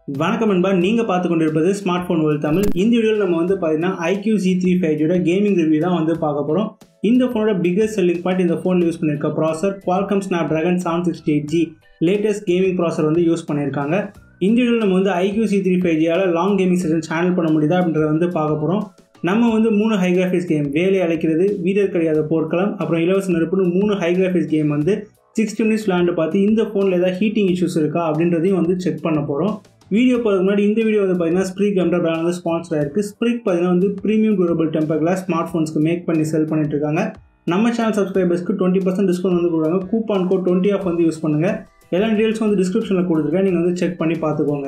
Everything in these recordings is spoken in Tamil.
வணக்கம் நண்பா நீங்கள் பார்த்து கொண்டிருப்பது ஸ்மார்ட் ஃபோன் வேர்ல்ட் தமிழ் இந்த வீடியோவில் நம்ம வந்து பார்த்தீங்கன்னா ஐக்யூ ஜி த்ரீ ஃபைவ் ஜியோட கேமிங் ரிவ்யூ தான் வந்து பார்க்க போகிறோம் இந்த ஃபோனோட பிக்கஸ்ட் செல்லிங் பாயிண்ட் இந்த ஃபோனில் யூஸ் பண்ணியிருக்க processor Qualcomm Snapdragon seven sixty eight G latest gaming processor வந்து யூஸ் பண்ணியிருக்காங்க இந்த வீடியோவில் நம்ம வந்து ஐக்யூ சி த்ரீ ஃபைவ் ஜியால் லாங் கேமிங் செஷன் சேனல் பண்ண முடியுதா அப்படின்றத வந்து பார்க்க போகிறோம் நம்ம வந்து மூணு ஹை கிராஃபிக்ஸ் கேம் வேலை அழைக்கிறது வீரர் கிடையாத போர்க்களம் அப்புறம் இலவச நெருப்புன்னு மூணு ஹை கிராஃபிக்ஸ் கேம் வந்து சிக்ஸ்டி மினிட்ஸ் விளாண்டு பார்த்து இந்த ஃபோனில் ஏதாவது ஹீட்டிங் இஷ்யூஸ் இருக்கா அப்படின்றதையும் வந்து செக் பண்ண போகிறோம் வீடியோ போகிறதுக்கு முன்னாடி இந்த வீடியோ வந்து பார்த்தீங்கன்னா ஸ்ப்ரீக் கேமரா பிராண்ட் வந்து ஸ்பான்சர் ஆயிருக்கு ஸ்ப்ரீக் பார்த்தீங்கன்னா வந்து premium durable temper glass smart ஃபோன்ஸ்க்கு மேக் பண்ணி செல் பண்ணிட்டு இருக்காங்க நம்ம சேனல் சப்ஸ்கிரைபர்ஸ்க்கு டுவெண்ட்டி பர்சன்ட் டிஸ்கவுண்ட் வந்து கொடுக்குறாங்க கூப்பான் கோட் டுவெண்ட்டி ஆஃப் வந்து யூஸ் பண்ணுங்கள் எல்லா டீடைல்ஸும் வந்து டிஸ்கிரிப்ஷனில் கொடுத்துருக்கேன் நீங்கள் வந்து செக் பண்ணி பார்த்துக்கோங்க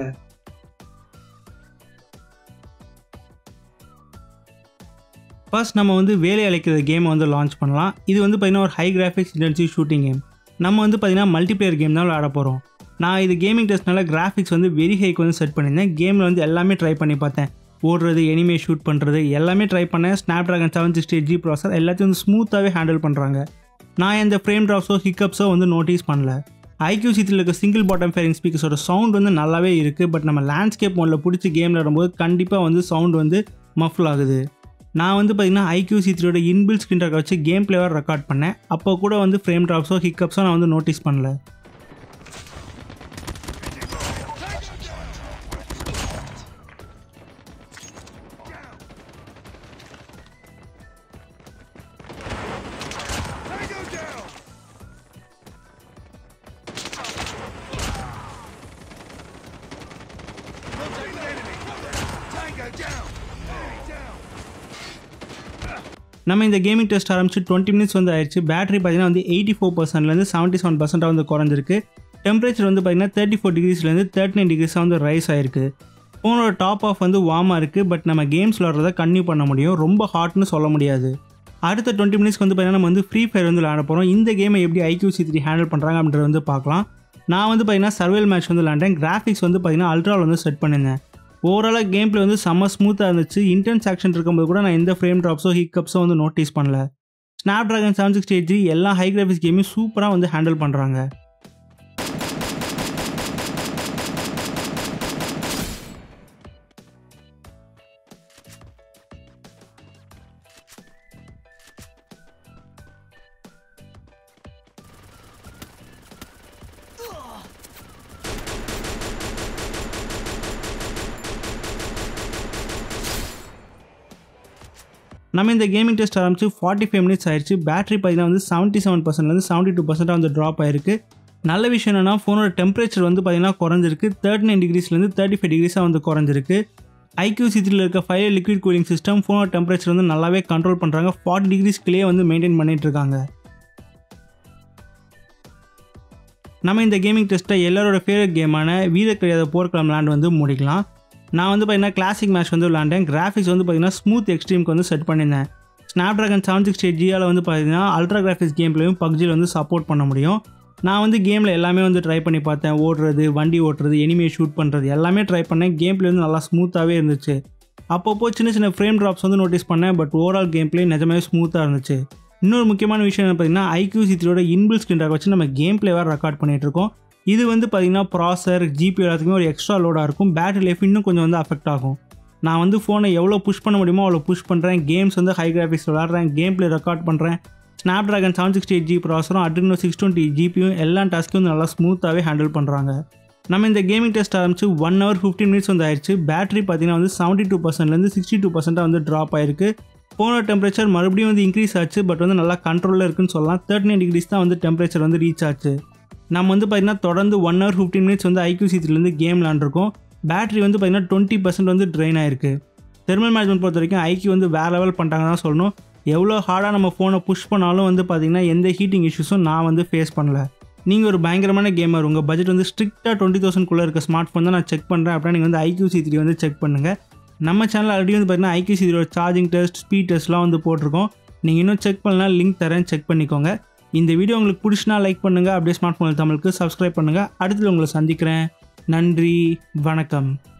ஃபர்ஸ்ட் நம்ம வந்து வேலை அழைக்கிற கேமை வந்து லான்ச் பண்ணலாம் இது வந்து பார்த்தீங்கன்னா ஒரு high graphics intensive shooting game நம்ம வந்து பார்த்தீங்கன்னா மல்டிப்ளேயர் கேம் தான் விளையாட போகிறோம் நான் இது கேமிங் டெஸ்ட்னால கிராஃபிக்ஸ் வந்து வெரி ஹைக்கு வந்து செட் பண்ணியிருந்தேன் கேமில் வந்து எல்லாமே ட்ரை பண்ணி பார்த்தேன் ஓடுறது எனிமே ஷூட் பண்ணுறது எல்லாமே ட்ரை பண்ணேன் Snapdragon seven sixty eight G processor எல்லாத்தையும் வந்து ஸ்மூத்தாகவே ஹேண்டில் பண்ணுறாங்க நான் எந்த ஃப்ரேம் ட்ராப்ஸோ ஹிக்கப்ஸோ வந்து நோட்டீஸ் பண்ணல ஐக்யூ சித்தில் இருக்க சிங்கிள் பாட்டம் ஃபேரிங் ஸ்பீக்கர்ஸோட சவுண்ட் வந்து நல்லாவே இருக்குது பட் நம்ம லேண்ட்ஸ்கேப் மோடில் பிடிச்சி கேம் விளாடும்போது கண்டிப்பாக வந்து சவுண்ட் வந்து மஃபில் ஆகுது நான் வந்து பார்த்தீங்கன்னா ஐக்யூ சி த்ரீயோட இன்பில் ஸ்க்ரீன் ரெக்கார்ட் வச்சு கேம் பிளேவர் ரெக்கார்ட் பண்ணேன் அப்போ கூட வந்து ஃப்ரேம் ட்ராப்ஸோ ஹிக்கப்ஸோ நான் வந்து நோட்டீஸ் பண்ணல Tango down! Contact the enemy! Tango down! Enemy down! நம்ம இந்த கேமிங் டெஸ்ட் ஆரம்பிச்சு டுவெண்ட்டி மினிட்ஸ் வந்து ஆயிடுச்சு பேட்டரி பார்த்தீங்கன்னா வந்து எயிட்டி ஃபோர் பர்சன்ட்லேருந்து செவன்ட்டி செவன் பர்சென்ட்டாக வந்து குறைஞ்சிருக்கு டெம்பரேச்சர் வந்து பார்த்தீங்கன்னா தேர்ட்டி ஃபோர் டிகிரிஸ்லேருந்து தேர்ட்டி நைன் டிகிரிஸாக வந்து ரைஸ் ஆயிருக்கு ஃபோனோட டாப் ஆஃப் வந்து வார்மாக இருக்குது பட் நம்ம கேம்ஸ் விளாட்றத கன்டினியூ பண்ண முடியும் ரொம்ப ஹாட்னு சொல்ல முடியாது அடுத்த டுவெண்ட்டி மினிட்ஸ்க்கு வந்து பார்த்தீங்கன்னா நம்ம வந்து ஃப்ரீ ஃபயர் வந்து விளாட போகிறோம் இந்த கேமை எப்படி ஐக்யூ சி த்ரீ ஹேண்டில் பண்ணுறாங்க அப்படின்றத வந்து பார்க்கலாம் நான் வந்து பார்த்தீங்கன்னா சர்வேல் மேட்ச் வந்து விளாண்டேன் கிராஃபிக்ஸ் வந்து பார்த்தீங்கன்னா அல்ட்ராவில் வந்து செட் பண்ணியிருந்தேன் ஓவராலாக கேம் பிளே வந்து செம்ம ஸ்மூத்தாக இருந்துச்சு இன்டென்ஸ் ஆக்ஷன் இருக்கும்போது கூட நான் எந்த ஃப்ரேம் ட்ராப்ஸோ ஹிக்கப்ஸோ வந்து நோட்டீஸ் பண்ணல Snapdragon seven sixty eight G எல்லா ஹை கிராஃபிக்ஸ் கேமையும் சூப்பராக வந்து ஹேண்டில் பண்ணுறாங்க நம்ம இந்த கேமிங் டெஸ்ட் ஆரம்பிச்சு ஃபார்ட்டி ஃபைவ் மினிட்ஸ் ஆயிடுச்சு பேட்டரி பார்த்தீங்கன்னா வந்து செவன்ட்டி செவன் பர்சன்ட்லேருந்து செவன்ட்டி டூ பர்சென்ட்டாக வந்து ட்ராப் ஆயிருக்கு நல்ல விஷயம் என்னன்னா ஃபோனோட டெம்பரேச்சர் வந்து பார்த்தீங்கன்னா குறைஞ்சிருக்கு தேர்ட்டி நைன் டிகிரிஸ்லேருந்து தேர்ட்டி ஃபைவ் டிகிரிஸாக வந்து குறைஞ்சிருக்கு ஐக்யூ சித்தியில் இருக்க ஃபைவ் லிக்விட் கூலிங் சிஸ்டம் ஃபோனோட டெம்பரேச்சர் வந்து நல்லாவே கண்ட்ரோல் பண்ணுறாங்க ஃபார்ட்டி டிகிரிஸ்க்குள்ளேயே வந்து மெயின்டைன் பண்ணிட்டு இருக்காங்க நம்ம இந்த கேமிங் டெஸ்ட்டை எல்லாரோட ஃபேவரட் கேமான வீர கிடையாத போர்க்களம் விளாண்டு வந்து முடிக்கலாம் நான் வந்து பார்த்தீங்கன்னா கிளாசிக் மேட்ச் வந்து விளாண்டேன் கிராஃபிக்ஸ் வந்து பார்த்தீங்கன்னா ஸ்மூத் எக்ஸ்ட்ரீம்க்கு வந்து செட் பண்ணியிருந்தேன் Snapdragon seven sixty eight ஜியால் வந்து பார்த்தீங்கன்னா அல்ட்ரா கிராஃபிக்ஸ் கேம்லையும் பப்ஜியில் வந்து சப்போர்ட் பண்ண முடியும் நான் வந்து கேமில் எல்லாமே வந்து ட்ரை பண்ணி பார்த்தேன் ஓடுறது வண்டி ஓட்டுறது எனிமே ஷூட் பண்ணுறது எல்லாமே ட்ரை பண்ணேன் கேம் பிளே வந்து நல்லா ஸ்மூத்தாகவே இருந்துச்சு அப்பப்போ சின்ன சின்ன ஃப்ரேம் ட்ராப்ஸ் வந்து நோட்டீஸ் பண்ணேன் பட் ஓவரால் கேம் பிளே நிஜமாவே ஸ்மூத்தாக இருந்துச்சு இன்னொரு முக்கியமான விஷயம் என்ன பார்த்தீங்கன்னா ஐக்யூ சித்தியோட இன்பில் ஸ்க்ரீன் வச்சு நம்ம கேம் பிளேவாக ரெக்கார்ட் பண்ணிட்டு இருக்கோம் இது வந்து பார்த்தீங்கன்னா ப்ராசர் ஜிபி எல்லாத்துக்குமே ஒரு எக்ஸ்ட்ரா லோடாக இருக்கும் பேட்டரி லைஃப் இன்னும் கொஞ்சம் வந்து அஃபெக்ட் ஆகும் நான் வந்து ஃபோனை எவ்வளோ புஷ் பண்ண முடியுமோ அவ்வளோ புஷ் பண்ணுறேன் கேம்ஸ் வந்து ஹை கிராஃபிக்ஸ் விளாட்றேன் கேம் பிளே ரெக்கார்ட் பண்ணுறேன் Snapdragon seven sixty eight G ப்ராசரும் அட்ரினோ சிக்ஸ் டுவெண்ட்டி ஜிபியும் எல்லா டாஸ்க்கும் வந்து நல்லா ஸ்மூத்தாகவே ஹேண்டில் பண்ணுறாங்க நம்ம இந்த கேமிங் டெஸ்ட் ஆரம்பிச்சு ஒன் ஹவர் ஃபிஃப்டின் மினிட்ஸ் வந்து ஆயிடுச்சு பேட்டரி பார்த்தீங்கன்னா வந்து செவன்ட்டி டூ பர்சன்ட்லேருந்து சிக்ஸ்டி டூ பர்சென்ட்டாக வந்து ட்ராப் ஆயிருக்கு போன டெம்பரேச்சர் மறுபடியும் வந்து இன்க்ரீஸ் ஆச்சு பட் வந்து நல்லா கண்ட்ரோலில் இருக்குன்னு சொல்லலாம் தேர்ட்டி நைன் டிகிரிஸ் தான் வந்து டெம்பரேச்சர் வந்து ரீச் ஆச்சு நம்ம வந்து பார்த்தீங்கன்னா தொடர்ந்து ஒன் ஹவர் ஃபிஃப்டின் மினிட்ஸ் வந்து ஐக்யூ சித்திலேருந்து கேம் விளாண்டுருக்கோம் பேட்டரி வந்து பார்த்தீங்கன்னா டுவெண்ட்டி பர்சன்ட் வந்து ட்ரெயின் ஆயிருக்கு தெர்மல் மேனேஜ்மெண்ட் பொறுத்த வரைக்கும் ஐக்யூ வந்து வேறு லெவல் பண்ணிட்டாங்க தான் சொல்லணும் எவ்வளோ ஹார்டாக நம்ம ஃபோனை புஷ் பண்ணாலும் வந்து பார்த்தீங்கன்னா எந்த ஹீட்டிங் இஷ்யூஸும் நான் வந்து ஃபேஸ் பண்ணல நீங்கள் ஒரு பயங்கரமான கேமர் உங்கள் பட்ஜெட் வந்து ஸ்ட்ரிக்டாக டுவெண்ட்டி தௌசண்ட்குள்ளே இருக்க ஸ்மார்ட் ஃபோன் தான் நான் செக் பண்ணுறேன் அப்படின்னா நீங்கள் வந்து ஐக்யூ சி த்ரீ வந்து செக் பண்ணுங்கள் நம்ம சேனல் ஆல்ரெடி வந்து பார்த்தீங்கன்னா ஐக்யூ சி த்ரீயோட சார்ஜிங் டெஸ்ட் ஸ்பீட் டெஸ்ட்லாம் வந்து போட்டிருக்கோம் நீங்கள் இன்னும் செக் பண்ணலாம் லிங்க் தரேன் செக் பண்ணிக்கோங்க இந்த வீடியோ உங்களுக்கு பிடிச்சினா லைக் பண்ணுங்கள் அப்படியே ஸ்மார்ட் ஃபோன் தமிழுக்கு சப்ஸ்கிரைப் பண்ணுங்கள் அடுத்தது உங்களை சந்திக்கிறேன் நன்றி வணக்கம்